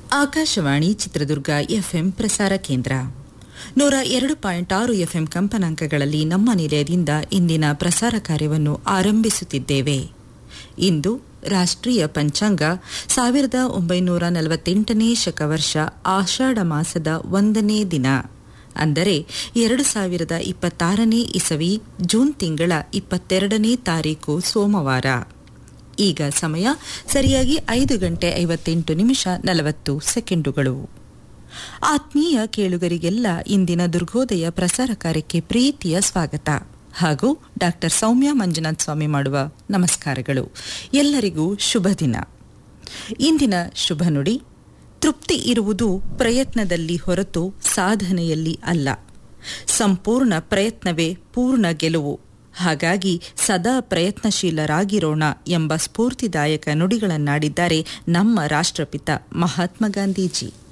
Akashvani Chitradurga FM ಪ್ರಸಾರ ಕೇಂದ್ರ ನೂರ ಎರಡು ಪಾಯಿಂಟ್ ಆರು ಎಫ್ಎಂ ಕಂಪನಾಂಕಗಳಲ್ಲಿ ನಮ್ಮ ನಿಲಯದಿಂದ ಇಂದಿನ ಪ್ರಸಾರ ಕಾರ್ಯವನ್ನು ಆರಂಭಿಸುತ್ತಿದ್ದೇವೆ ಇಂದು ರಾಷ್ಟ್ರೀಯ ಪಂಚಾಂಗ ಸಾವಿರದ ಒಂಬೈನೂರ ನಲವತ್ತೆಂಟನೇ ಶಕವರ್ಷ ಆಷಾಢ ಮಾಸದ ಒಂದನೇ ದಿನ ಅಂದರೆ ಎರಡು ಸಾವಿರದ ಇಪ್ಪತ್ತಾರನೇ ಇಸವಿ ಜೂನ್ ತಿಂಗಳ ಇಪ್ಪತ್ತೆರಡನೇ ತಾರೀಕು ಸೋಮವಾರ ಈಗ ಸಮಯ ಸರಿಯಾಗಿ ಐದು ಗಂಟೆ ಐವತ್ತೆಂಟು ನಿಮಿಷ ನಲವತ್ತು ಸೆಕೆಂಡುಗಳು ಆತ್ಮೀಯ ಕೇಳುಗರಿಗೆಲ್ಲ ಇಂದಿನ ದುರ್ಗೋದಯ ಪ್ರಸಾರ ಕಾರ್ಯಕ್ಕೆ ಪ್ರೀತಿಯ ಸ್ವಾಗತ ಹಾಗೂ ಡಾಕ್ಟರ್ ಸೌಮ್ಯ ಮಂಜುನಾಥ್ ಸ್ವಾಮಿ ಮಾಡುವ ನಮಸ್ಕಾರಗಳು ಎಲ್ಲರಿಗೂ ಶುಭ ದಿನ ಇಂದಿನ ಶುಭ ನುಡಿ ತೃಪ್ತಿ ಇರುವುದು ಪ್ರಯತ್ನದಲ್ಲಿ ಹೊರತು ಸಾಧನೆಯಲ್ಲಿ ಅಲ್ಲ ಸಂಪೂರ್ಣ ಪ್ರಯತ್ನವೇ ಪೂರ್ಣ ಗೆಲುವು ಹಾಗಾಗಿ ಸದಾ ಪ್ರಯತ್ನಶೀಲರಾಗಿರೋಣ ಎಂಬ ಸ್ಫೂರ್ತಿದಾಯಕ ನುಡಿಗಳನ್ನಾಡಿದ್ದಾರೆ ನಮ್ಮ ರಾಷ್ಟ್ರಪಿತ ಮಹಾತ್ಮ ಗಾಂಧೀಜಿ